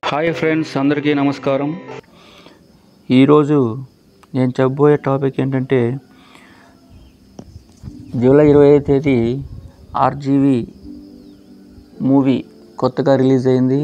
hi friends అందరికీ నమస్కారం ఈరోజు నేను చెప్పబోయే టాపిక్ ఏంటంటే జూలై ఇరవై ఐదు తేదీ ఆర్జీవి మూవీ కొత్తగా రిలీజ్ అయింది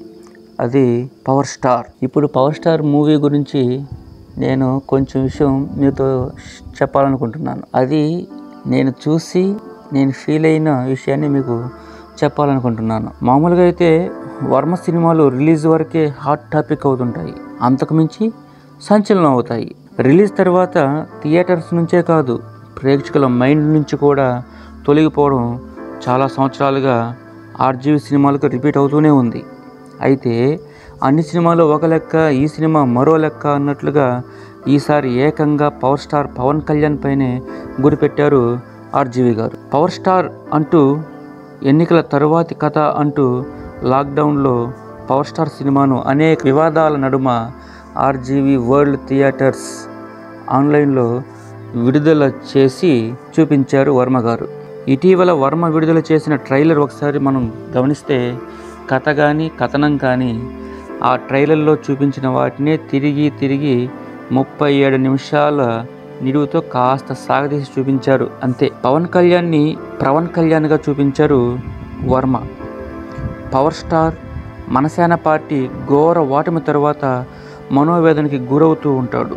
అది పవర్ స్టార్ ఇప్పుడు పవర్ స్టార్ మూవీ గురించి నేను కొంచెం విషయం మీతో చెప్పాలనుకుంటున్నాను అది నేను చూసి నేను ఫీల్ అయిన విషయాన్ని మీకు చెప్పాలనుకుంటున్నాను మామూలుగా అయితే వర్మ సినిమాలు రిలీజ్ వరకే హాట్ టాపిక్ అవుతుంటాయి అంతకుమించి సంచలనం అవుతాయి రిలీజ్ తర్వాత థియేటర్స్ నుంచే కాదు ప్రేక్షకుల మైండ్ నుంచి కూడా తొలగిపోవడం చాలా సంవత్సరాలుగా ఆర్జీవి సినిమాలకు రిపీట్ అవుతూనే ఉంది అయితే అన్ని సినిమాలు ఒక లెక్క ఈ సినిమా మరో లెక్క అన్నట్లుగా ఈసారి ఏకంగా పవర్ స్టార్ పవన్ కళ్యాణ్ పైనే గురిపెట్టారు ఆర్జీవి గారు పవర్ స్టార్ అంటూ ఎన్నికల తరువాతి కథ అంటూ లాక్డౌన్లో పవర్ స్టార్ సినిమాను అనేక వివాదాల నడుమ ఆర్జీవి వరల్డ్ థియేటర్స్ ఆన్లైన్లో విడుదల చేసి చూపించారు వర్మ గారు ఇటీవల వర్మ విడుదల చేసిన ట్రైలర్ ఒకసారి మనం గమనిస్తే కథ కానీ కథనం కానీ ఆ ట్రైలర్లో చూపించిన వాటినే తిరిగి తిరిగి ముప్పై ఏడు నిమిషాల నిలువుతో కాస్త సాగదీసి చూపించారు అంతే పవన్ కళ్యాణ్ని పవన్ కళ్యాణ్గా చూపించారు వర్మ పవర్ స్టార్ మనసేన పార్టీ ఘోర ఓటమి తర్వాత మనోవేదనకి గురవుతూ ఉంటాడు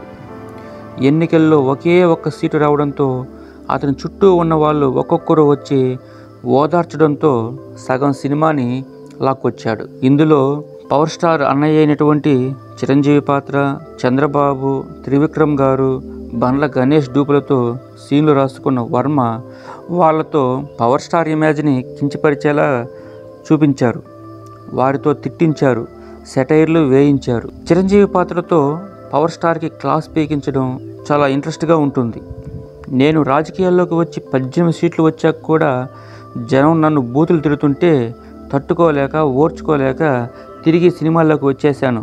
ఎన్నికల్లో ఒకే ఒక్క సీటు రావడంతో అతని చుట్టూ ఉన్న వాళ్ళు ఒక్కొక్కరు వచ్చి ఓదార్చడంతో సగం సినిమాని లాక్కొచ్చాడు ఇందులో పవర్ స్టార్ అన్నయ్య అయినటువంటి చిరంజీవి పాత్ర చంద్రబాబు త్రివిక్రమ్ గారు బండ్ల గణేష్ డూపులతో సీన్లు రాసుకున్న వర్మ వాళ్ళతో పవర్ స్టార్ ఇమేజ్ని కించపరిచేలా చూపించారు వారితో తిట్టించారు సెటైర్లు వేయించారు చిరంజీవి పాత్రతో పవర్ స్టార్కి క్లాస్ పీకించడం చాలా ఇంట్రెస్ట్గా ఉంటుంది నేను రాజకీయాల్లోకి వచ్చి పద్దెనిమిది సీట్లు వచ్చాక కూడా జనం నన్ను బూతులు తిడుతుంటే తట్టుకోలేక ఓర్చుకోలేక తిరిగి సినిమాల్లోకి వచ్చేసాను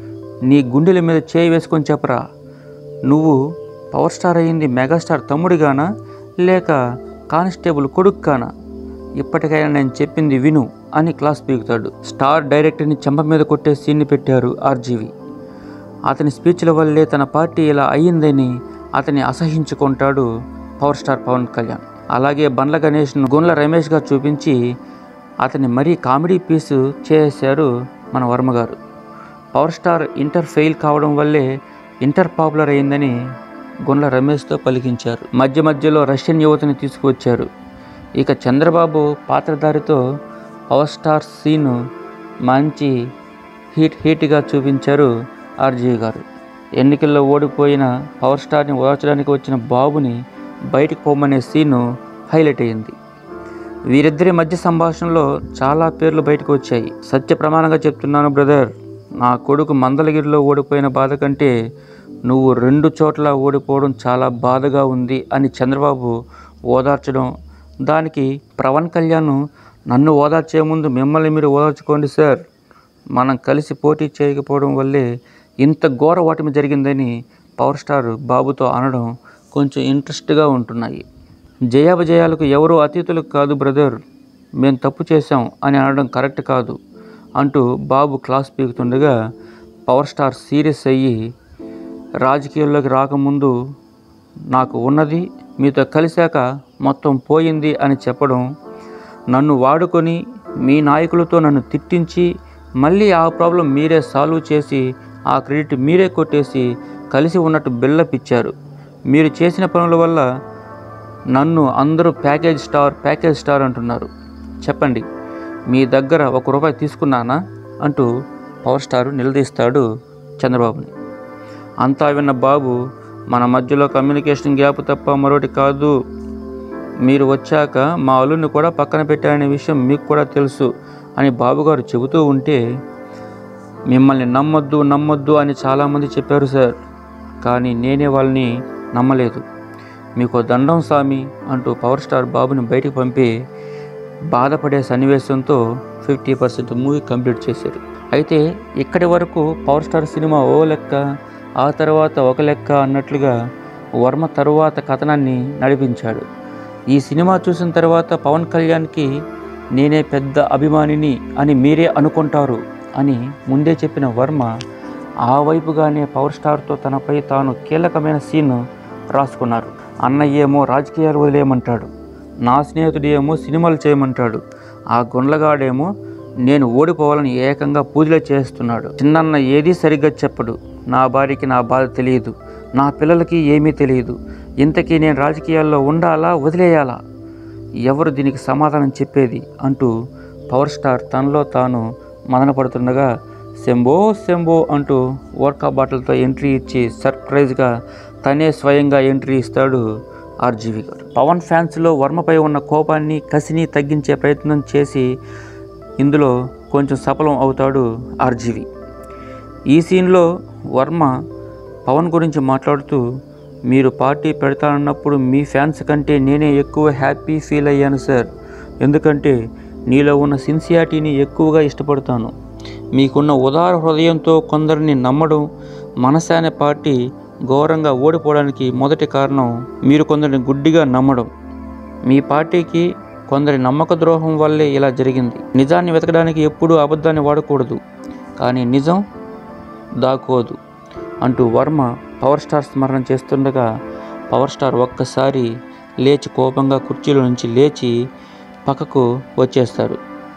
నీ గుండెల మీద చేయి వేసుకొని చెప్పరా నువ్వు పవర్ స్టార్ అయింది మెగాస్టార్ తమ్ముడిగానా లేక కానిస్టేబుల్ కొడుకు కానా ఇప్పటికైనా నేను చెప్పింది విను అని క్లాస్ పీకుతాడు స్టార్ డైరెక్టర్ని చెంప మీద కొట్టే సీన్ని పెట్టారు ఆర్జీవి అతని స్పీచ్ల వల్లే తన పార్టీ ఇలా అయ్యిందని అతన్ని అసహించుకుంటాడు పవర్ స్టార్ పవన్ కళ్యాణ్ అలాగే బండ్ల గణేష్ను గుండ్ల రమేష్గా చూపించి అతన్ని మరీ కామెడీ పీసు చేశారు మన వర్మ గారు పవర్ స్టార్ ఇంటర్ ఫెయిల్ కావడం వల్లే ఇంటర్ పాపులర్ అయిందని గుండ్ల రమేష్తో పలికించారు మధ్య మధ్యలో రష్యన్ యువతని తీసుకువచ్చారు ఇక చంద్రబాబు పాత్రధారితో పవర్ స్టార్ సీను మంచి హీట్ హీట్గా చూపించారు ఆర్జీవి గారు ఎన్నికల్లో ఓడిపోయిన పవర్ స్టార్ని ఓర్చడానికి వచ్చిన బాబుని బయటికి పోమనే సీను హైలైట్ అయింది వీరిద్దరి మధ్య సంభాషణలో చాలా పేర్లు బయటకు వచ్చాయి సత్య ప్రమాణంగా చెప్తున్నాను బ్రదర్ నా కొడుకు మందలగిరిలో ఓడిపోయిన బాధ కంటే నువ్వు రెండు చోట్ల ఓడిపోవడం చాలా బాధగా ఉంది అని చంద్రబాబు ఓదార్చడం దానికి పవన్ కళ్యాణ్ నన్ను ఓదార్చే ముందు మిమ్మల్ని మీరు ఓదార్చుకోండి సార్ మనం కలిసి పోటీ చేయకపోవడం వల్లే ఇంత ఘోర ఓటమి జరిగిందని పవర్ స్టార్ బాబుతో అనడం కొంచెం ఇంట్రెస్ట్గా ఉంటున్నాయి జయాపజయాలకు ఎవరూ అతీతులు కాదు బ్రదర్ మేము తప్పు చేశాం అని అనడం కరెక్ట్ కాదు అంటూ బాబు క్లాస్ పీకుతుండగా పవర్ స్టార్ సీరియస్ అయ్యి రాజకీయాల్లోకి రాకముందు నాకు ఉన్నది మీతో కలిశాక మొత్తం పోయింది అని చెప్పడం నన్ను వాడుకొని మీ నాయకులతో నన్ను తిట్టించి మళ్ళీ ఆ ప్రాబ్లం మీరే సాల్వ్ చేసి ఆ క్రెడిట్ మీరే కొట్టేసి కలిసి ఉన్నట్టు బిల్లపిచ్చారు మీరు చేసిన పనుల వల్ల నన్ను అందరూ ప్యాకేజ్ స్టార్ ప్యాకేజ్ స్టార్ అంటున్నారు చెప్పండి మీ దగ్గర ఒక రూపాయి తీసుకున్నానా అంటూ పవర్ స్టార్ నిలదీస్తాడు చంద్రబాబుని అంతా విన్న బాబు మన మధ్యలో కమ్యూనికేషన్ గ్యాప్ తప్ప మరొకటి కాదు మీరు వచ్చాక మా అల్లుని కూడా పక్కన పెట్టారనే విషయం మీకు కూడా తెలుసు అని బాబుగారు చెబుతూ ఉంటే మిమ్మల్ని నమ్మొద్దు నమ్మొద్దు అని చాలామంది చెప్పారు సార్ కానీ నేనే వాళ్ళని నమ్మలేదు మీకు దండం సామి అంటూ పవర్ స్టార్ బాబుని బయటికి పంపి బాధపడే సన్నివేశంతో ఫిఫ్టీ పర్సెంట్ మూవీ కంప్లీట్ చేశారు అయితే ఇక్కడి వరకు పవర్ స్టార్ సినిమా ఓ లెక్క ఆ తర్వాత ఒక లెక్క అన్నట్లుగా వర్మ తరువాత కథనాన్ని నడిపించాడు ఈ సినిమా చూసిన తర్వాత పవన్ కళ్యాణ్కి నేనే పెద్ద అభిమానిని అని మీరే అనుకుంటారు అని ముందే చెప్పిన వర్మ ఆ వైపుగానే పవర్ స్టార్తో తనపై తాను కీలకమైన సీన్ రాసుకున్నారు అన్నయ్య ఏమో రాజకీయాలు వదిలేయమంటాడు నా స్నేహితుడు ఏమో సినిమాలు చేయమంటాడు ఆ గుండ్లగాడేమో నేను ఓడిపోవాలని ఏకంగా పూజలు చేస్తున్నాడు చిన్నన్న ఏదీ సరిగ్గా చెప్పడు నా భార్యకి నా బాధ తెలియదు నా పిల్లలకి ఏమీ తెలియదు ఇంతకీ నేను రాజకీయాల్లో ఉండాలా వదిలేయాలా ఎవరు దీనికి సమాధానం చెప్పేది అంటూ పవర్ స్టార్ తనలో తాను మదనపడుతుండగా శంభో శంభో అంటూ వోడ్కా బాటిల్తో ఎంట్రీ ఇచ్చి సర్ప్రైజ్గా తనే స్వయంగా ఎంట్రీ ఇస్తాడు ఆర్జీవి గారు పవన్ ఫ్యాన్స్లో వర్మపై ఉన్న కోపాన్ని కసిని తగ్గించే ప్రయత్నం చేసి ఇందులో కొంచెం సఫలం అవుతాడు ఆర్జీవి ఈ సీన్లో వర్మ పవన్ గురించి మాట్లాడుతూ మీరు పార్టీ పెడతానన్నప్పుడు మీ ఫ్యాన్స్ కంటే నేనే ఎక్కువ హ్యాపీ ఫీల్ అయ్యాను సార్ ఎందుకంటే నీలో ఉన్న సిన్సియారిటీని ఎక్కువగా ఇష్టపడతాను మీకున్న ఉదార హృదయంతో కొందరిని నమ్మడం మనసాన పార్టీ ఘోరంగా ఓడిపోవడానికి మొదటి కారణం మీరు కొందరిని గుడ్డిగా నమ్మడం మీ పార్టీకి కొందరి నమ్మక ద్రోహం వల్లే ఇలా జరిగింది నిజాన్ని వెతకడానికి ఎప్పుడూ అబద్ధాన్ని వాడకూడదు కానీ నిజం దాకోదు అంటూ వర్మ పవర్ స్టార్ స్మరణ చేస్తుండగా పవర్ స్టార్ ఒక్కసారి లేచి కోపంగా కుర్చీలో నుంచి లేచి పక్కకు వచ్చేస్తారు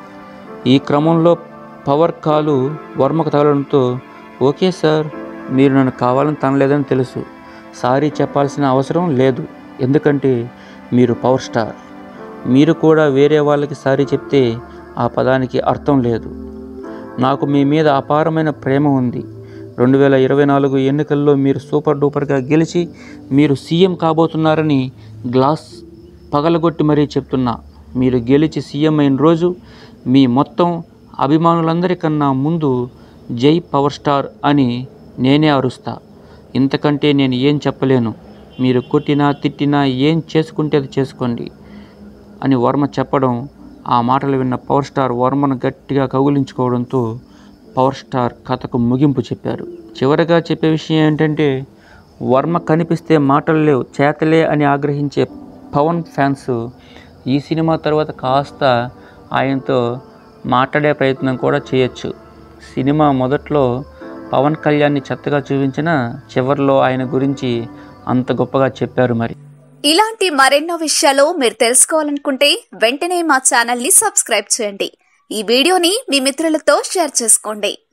ఈ క్రమంలో పవర్ కాలు వర్మకు తగలడంతో ఓకే సార్ మీరు నన్ను కావాలని తనలేదని తెలుసు సారీ చెప్పాల్సిన అవసరం లేదు ఎందుకంటే మీరు పవర్ స్టార్ మీరు కూడా వేరే వాళ్ళకి సారీ చెప్తే ఆ పదానికి అర్థం లేదు నాకు మీ మీద అపారమైన ప్రేమ ఉంది రెండు వేల ఇరవై నాలుగు ఎన్నికల్లో మీరు సూపర్ డూపర్గా గెలిచి మీరు సీఎం కాబోతున్నారని గ్లాస్ పగలగొట్టి మరీ చెప్తున్నా మీరు గెలిచి సీఎం అయిన రోజు మీ మొత్తం అభిమానులందరికన్నా ముందు జై పవర్ స్టార్ అని నేనే అరుస్తా ఇంతకంటే నేను ఏం చెప్పలేను మీరు కొట్టినా తిట్టినా ఏం చేసుకుంటే అది చేసుకోండి అని వర్మ చెప్పడం ఆ మాటలు విన్న పవర్ స్టార్ వర్మను గట్టిగా కౌగిలించుకోవడంతో పవర్ స్టార్ కథకు ముగింపు చెప్పారు చివరగా చెప్పే విషయం ఏంటంటే వర్మ కనిపిస్తే మాటలు లేవు చేతలే అని ఆగ్రహించే పవన్ ఫ్యాన్స్ ఈ సినిమా తర్వాత కాస్త ఆయనతో మాట్లాడే ప్రయత్నం కూడా చేయొచ్చు సినిమా మొదట్లో పవన్ కళ్యాణ్ని చెత్తగా చూపించిన చివరిలో ఆయన గురించి అంత గొప్పగా చెప్పారు మరి ఇలాంటి మరెన్నో విషయాలు మీరు తెలుసుకోవాలనుకుంటే వెంటనే మా ఛానల్ ని సబ్స్క్రైబ్ చేయండి ఈ వీడియోని మీ మిత్రులతో షేర్ చేసుకోండి